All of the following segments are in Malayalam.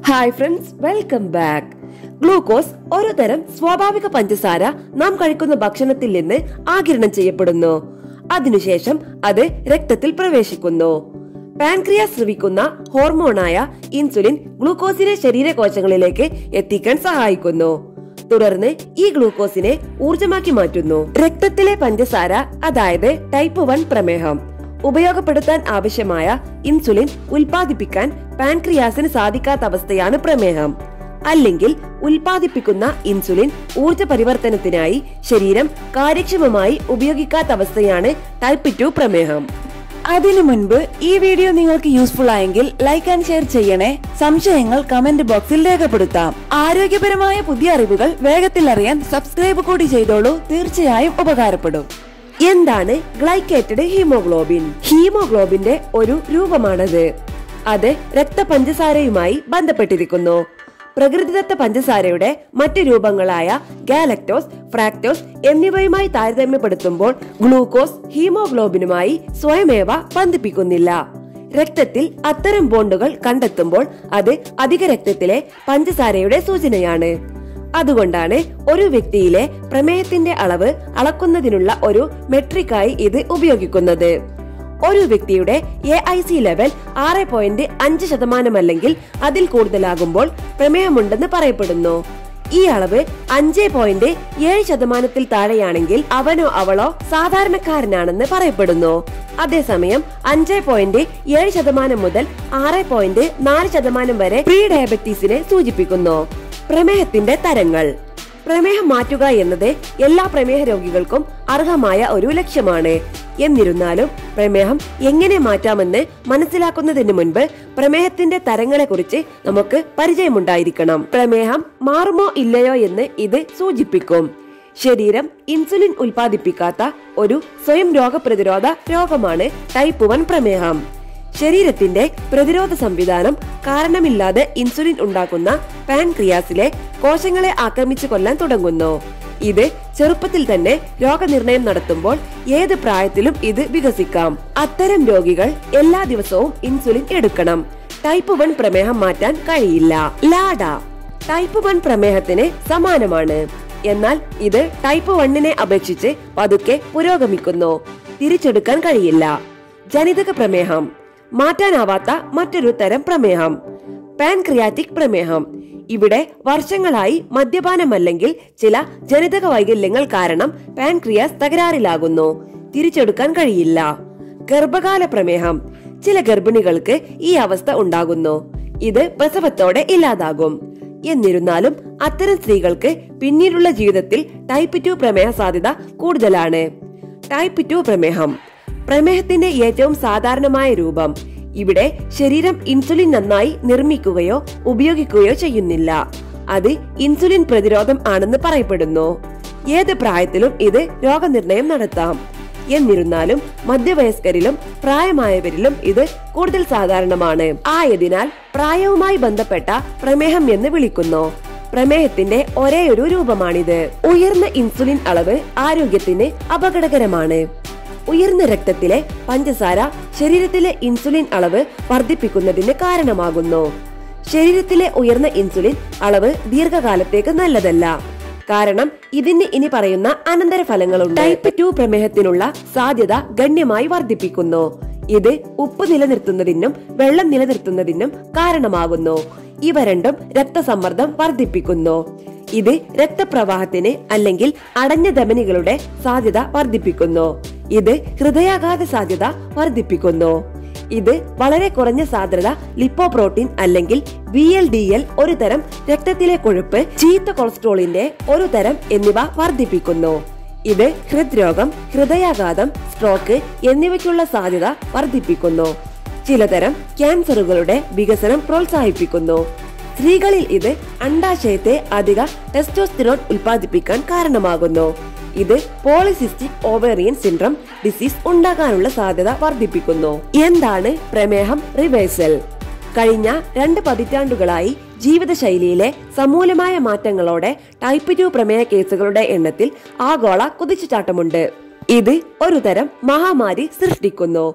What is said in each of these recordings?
hi friends welcome back glucose ഒരു തരം സ്വാഭാവിക പഞ്ചസാര നാം കഴിക്കുന്ന ഭക്ഷണത്തിൽ നിന്ന് ആകിരണം ചെയ്യപ്പെടുന്നു അതിനുശേഷം അത് രക്തത്തിൽ പ്രവേശിക്കുന്നു പാൻക്രിയാസ് സ്രവിക്കുന്ന ഹോർമോണായ ഇൻസുലിൻ ഗ്ലൂക്കോസിനെ ശരീരകോശങ്ങളിലേക്ക് എത്തിക്കാൻ സഹായിക്കുന്നു തുടർന്ന് ഈ ഗ്ലൂക്കോസിനെ ഊർജമാക്കി മാറ്റുന്നു രക്തത്തിലെ പഞ്ചസാര അതായത് ടൈപ്പ് വൺ പ്രമേഹം ഉപയോഗപ്പെടുത്താൻ ആവശ്യമായ ഇൻസുലിൻ ഉൽപ്പാദിപ്പിക്കാൻ പാൻക്രിയാസിന് സാധിക്കാത്ത അവസ്ഥയാണ് പ്രമേഹം അല്ലെങ്കിൽ ഉൽപ്പാദിപ്പിക്കുന്ന ഇൻസുലിൻ ഊർജ പരിവർത്തനത്തിനായി ശരീരം കാര്യക്ഷമമായി ഉപയോഗിക്കാത്ത അവസ്ഥയാണ് ടൈപ്പ് ടു പ്രമേഹം അതിനു മുൻപ് ഈ വീഡിയോ നിങ്ങൾക്ക് യൂസ്ഫുൾ ആയെങ്കിൽ ലൈക്ക് ആൻഡ് ഷെയർ ചെയ്യണേ സംശയങ്ങൾ കമന്റ് ബോക്സിൽ രേഖപ്പെടുത്താം ആരോഗ്യപരമായ പുതിയ അറിവുകൾ വേഗത്തിൽ അറിയാൻ സബ്സ്ക്രൈബ് കൂടി ചെയ്തോളൂ തീർച്ചയായും ഉപകാരപ്പെടും എന്താണ് ഗ്ലൈക്കേറ്റഡ് ഹീമോഗ്ലോബിൻ ഹീമോഗ്ലോബിന്റെ ഒരു രൂപമാണത് അത് രക്തപഞ്ചസാരയുമായി ബന്ധപ്പെട്ടിരിക്കുന്നു പ്രകൃതിദത്ത പഞ്ചസാരയുടെ മറ്റു രൂപങ്ങളായ ഗാലക്ടോസ് ഫ്രാക്ടോസ് എന്നിവയുമായി താരതമ്യപ്പെടുത്തുമ്പോൾ ഗ്ലൂക്കോസ് ഹീമോഗ്ലോബിനുമായി സ്വയമേവ ബന്ധിപ്പിക്കുന്നില്ല രക്തത്തിൽ അത്തരം ബോണ്ടുകൾ കണ്ടെത്തുമ്പോൾ അത് അധിക രക്തത്തിലെ പഞ്ചസാരയുടെ സൂചനയാണ് അതുകൊണ്ടാണ് ഒരു വ്യക്തിയിലെ പ്രമേഹത്തിന്റെ അളവ് അളക്കുന്നതിനുള്ള ഒരു മെട്രിക്കായി ഇത് ഉപയോഗിക്കുന്നത് ഒരു വ്യക്തിയുടെ എ ഐ സി ലെവൽ ആറ് പോയിന്റ് അഞ്ച് ശതമാനമല്ലെങ്കിൽ അതിൽ കൂടുതലാകുമ്പോൾ പ്രമേഹമുണ്ടെന്ന് പറയപ്പെടുന്നു ഈ അളവ് അഞ്ച് പോയിന്റ് ഏഴ് ശതമാനത്തിൽ താഴെയാണെങ്കിൽ അവനോ അവളോ സാധാരണക്കാരനാണെന്ന് പറയപ്പെടുന്നു അതേസമയം അഞ്ച് പോയിന്റ് ഏഴ് ശതമാനം മുതൽ ആറ് പോയിന്റ് നാല് ശതമാനം വരെ പ്രീ ഡയബറ്റീസിനെ സൂചിപ്പിക്കുന്നു പ്രമേഹത്തിന്റെ തരങ്ങൾ പ്രമേഹം മാറ്റുക എന്നത് എല്ലാ പ്രമേഹ രോഗികൾക്കും അർഹമായ ഒരു ലക്ഷ്യമാണ് എന്നിരുന്നാലും പ്രമേഹം എങ്ങനെ മാറ്റാമെന്ന് മനസ്സിലാക്കുന്നതിന് മുൻപ് പ്രമേഹത്തിന്റെ തരങ്ങളെ കുറിച്ച് നമുക്ക് പരിചയമുണ്ടായിരിക്കണം പ്രമേഹം മാറുമോ ഇല്ലയോ എന്ന് ഇത് സൂചിപ്പിക്കും ശരീരം ഇൻസുലിൻ ഉൽപ്പാദിപ്പിക്കാത്ത ഒരു സ്വയം രോഗപ്രതിരോധ രോഗമാണ് ടൈപ്പ് വൺ പ്രമേഹം ശരീരത്തിന്റെ പ്രതിരോധ സംവിധാനം കാരണമില്ലാതെ ഇൻസുലിൻ ഉണ്ടാക്കുന്ന പാൻക്രിയാസിലെ കോശങ്ങളെ ആക്രമിച്ചു കൊല്ലാൻ തുടങ്ങുന്നു ഇത് ചെറുപ്പത്തിൽ തന്നെ രോഗനിർണയം നടത്തുമ്പോൾ ഏത് പ്രായത്തിലും ഇത് വികസിക്കാം അത്തരം രോഗികൾ എല്ലാ ദിവസവും ഇൻസുലിൻ എടുക്കണം ടൈപ്പ് വൺ പ്രമേഹം മാറ്റാൻ കഴിയില്ല ലാഡ ടൈപ്പ് വൺ പ്രമേഹത്തിന് സമാനമാണ് എന്നാൽ ഇത് ടൈപ്പ് വണ്ണിനെ അപേക്ഷിച്ച് പതുക്കെ പുരോഗമിക്കുന്നു തിരിച്ചെടുക്കാൻ കഴിയില്ല ജനിതക പ്രമേഹം മാറ്റാനാവാത്ത മറ്റൊരു തരം പ്രമേഹം പാൻക്രിയാറ്റിക് പ്രമേഹം ഇവിടെ വർഷങ്ങളായി മദ്യപാനമല്ലെങ്കിൽ ചില ജനിതക വൈകല്യങ്ങൾ കാരണം പാൻക്രിയാസ് തകരാറിലാകുന്നു തിരിച്ചെടുക്കാൻ കഴിയില്ല ഗർഭകാല പ്രമേഹം ചില ഗർഭിണികൾക്ക് ഈ അവസ്ഥ ഉണ്ടാകുന്നു ഇത് പ്രസവത്തോടെ ഇല്ലാതാകും എന്നിരുന്നാലും അത്തരം സ്ത്രീകൾക്ക് പിന്നീടുള്ള ജീവിതത്തിൽ ടൈപ്പ് ടു പ്രമേഹ സാധ്യത കൂടുതലാണ് ടൈപ്പ് ടു പ്രമേഹം പ്രമേഹത്തിന്റെ ഏറ്റവും സാധാരണമായ രൂപം ഇവിടെ ശരീരം ഇൻസുലിൻ നന്നായി നിർമ്മിക്കുകയോ ഉപയോഗിക്കുകയോ ചെയ്യുന്നില്ല അത് ഇൻസുലിൻ പ്രതിരോധം ആണെന്ന് പറയപ്പെടുന്നു ഏത് പ്രായത്തിലും ഇത് രോഗനിർണയം നടത്താം എന്നിരുന്നാലും മധ്യവയസ്കരിലും പ്രായമായവരിലും ഇത് കൂടുതൽ സാധാരണമാണ് ആയതിനാൽ പ്രായവുമായി ബന്ധപ്പെട്ട പ്രമേഹം എന്ന് വിളിക്കുന്നു പ്രമേഹത്തിന്റെ ഒരേ ഒരു രൂപമാണിത് ഉയർന്ന ഇൻസുലിൻ അളവ് ആരോഗ്യത്തിന് അപകടകരമാണ് ഉയർന്ന രക്തത്തിലെ പഞ്ചസാര ശരീരത്തിലെ ഇൻസുലിൻ അളവ് വർദ്ധിപ്പിക്കുന്നതിന് കാരണമാകുന്നു ശരീരത്തിലെ ഉയർന്ന ഇൻസുലിൻ അളവ് ദീർഘകാലത്തേക്ക് നല്ലതല്ല കാരണം ഇതിന് ഇനി പറയുന്ന അനന്തരഫലങ്ങളുണ്ട് ടൈപ്പ് ടു പ്രമേഹത്തിനുള്ള സാധ്യത ഗണ്യമായി വർദ്ധിപ്പിക്കുന്നു ഇത് ഉപ്പ് നിലനിർത്തുന്നതിനും വെള്ളം നിലനിർത്തുന്നതിനും കാരണമാകുന്നു ഇവ രണ്ടും രക്തസമ്മർദ്ദം വർദ്ധിപ്പിക്കുന്നു ഇത് രക്തപ്രവാഹത്തിന് അല്ലെങ്കിൽ അടഞ്ഞ ധമനികളുടെ സാധ്യത വർദ്ധിപ്പിക്കുന്നു ഇത് ഹൃദയാഘാത സാധ്യത വർദ്ധിപ്പിക്കുന്നു ഇത് വളരെ കുറഞ്ഞ സാന്ദ്രത ലിപ്പോപ്രോട്ടീൻ അല്ലെങ്കിൽ വി എൽ ഡി എൽ ഒരു തരം രക്തത്തിലെ കൊഴുപ്പ് ചീത്ത കൊളസ്ട്രോളിന്റെ ഒരു തരം എന്നിവ വർദ്ധിപ്പിക്കുന്നു ഇത് ഹൃദ്രോഗം ഹൃദയാഘാതം സ്ട്രോക്ക് എന്നിവയ്ക്കുള്ള സാധ്യത വർദ്ധിപ്പിക്കുന്നു ചിലതരം ക്യാൻസറുകളുടെ വികസനം പ്രോത്സാഹിപ്പിക്കുന്നു സ്ത്രീകളിൽ ഇത് അണ്ടാശയത്തെ അധിക ടെസ്റ്റോസ്റ്റിറോൺ ഉൽപ്പാദിപ്പിക്കാൻ കാരണമാകുന്നു ഇത് പോളിസിസ്റ്റിക് ഓവേറിയൻ സിൻഡ്രം ഡിസീസ് ഉണ്ടാകാനുള്ള സാധ്യത വർദ്ധിപ്പിക്കുന്നു എന്താണ് പ്രമേഹം റിവേഴ്സൽ കഴിഞ്ഞ രണ്ട് പതിറ്റാണ്ടുകളായി ജീവിതശൈലിയിലെ സമൂലമായ മാറ്റങ്ങളോടെ ടൈപ്പ് ടു പ്രമേഹ കേസുകളുടെ എണ്ണത്തിൽ ആഗോള കുതിച്ചുചാട്ടമുണ്ട് ഇത് ഒരു തരം മഹാമാരി സൃഷ്ടിക്കുന്നു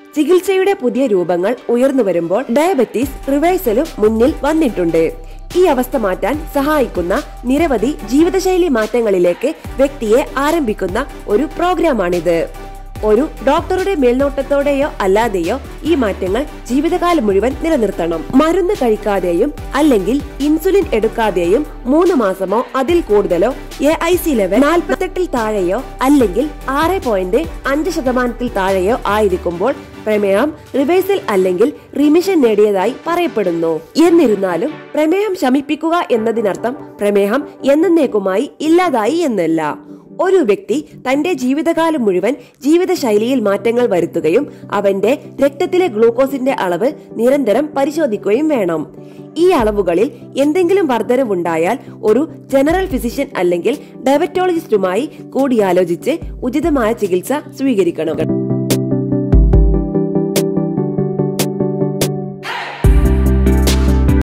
ചികിത്സയുടെ പുതിയ രൂപങ്ങൾ ഉയർന്നു വരുമ്പോൾ ഡയബറ്റീസ് റിവേഴ്സലും മുന്നിൽ വന്നിട്ടുണ്ട് ഈ അവസ്ഥ മാറ്റാൻ സഹായിക്കുന്ന നിരവധി ജീവിതശൈലി മാറ്റങ്ങളിലേക്ക് വ്യക്തിയെ ആരംഭിക്കുന്ന ഒരു പ്രോഗ്രാമാണിത് ഒരു ഡോക്ടറുടെ മേൽനോട്ടത്തോടെയോ അല്ലാതെയോ ഈ മാറ്റങ്ങൾ ജീവിതകാലം മുഴുവൻ നിലനിർത്തണം മരുന്ന് കഴിക്കാതെയും അല്ലെങ്കിൽ ഇൻസുലിൻ എടുക്കാതെയും മൂന്ന് മാസമോ അതിൽ കൂടുതലോ എ ഐ സി ലെവൽ നാൽപ്പത്തെട്ടിൽ താഴെയോ അല്ലെങ്കിൽ ആറ് പോയിന്റ് അഞ്ച് ശതമാനത്തിൽ താഴെയോ ആയിരിക്കുമ്പോൾ പ്രമേഹം റിവേഴ്സൽ അല്ലെങ്കിൽ റിമിഷൻ നേടിയതായി പറയപ്പെടുന്നു എന്നിരുന്നാലും പ്രമേഹം ശമിപ്പിക്കുക എന്നതിനർത്ഥം പ്രമേഹം എന്നേക്കുമായി ഇല്ലാതായി എന്നല്ല ഒരു വ്യക്തി തന്റെ ജീവിതകാലം മുഴുവൻ ജീവിതശൈലിയിൽ മാറ്റങ്ങൾ വരുത്തുകയും അവന്റെ രക്തത്തിലെ ഗ്ലൂക്കോസിന്റെ അളവ് നിരന്തരം പരിശോധിക്കുകയും വേണം ഈ അളവുകളിൽ എന്തെങ്കിലും വർധനവുണ്ടായാൽ ഒരു ജനറൽ ഫിസിഷ്യൻ അല്ലെങ്കിൽ ഡയബറ്റോളജിസ്റ്റുമായി കൂടിയാലോചിച്ച് ഉചിതമായ ചികിത്സ സ്വീകരിക്കണം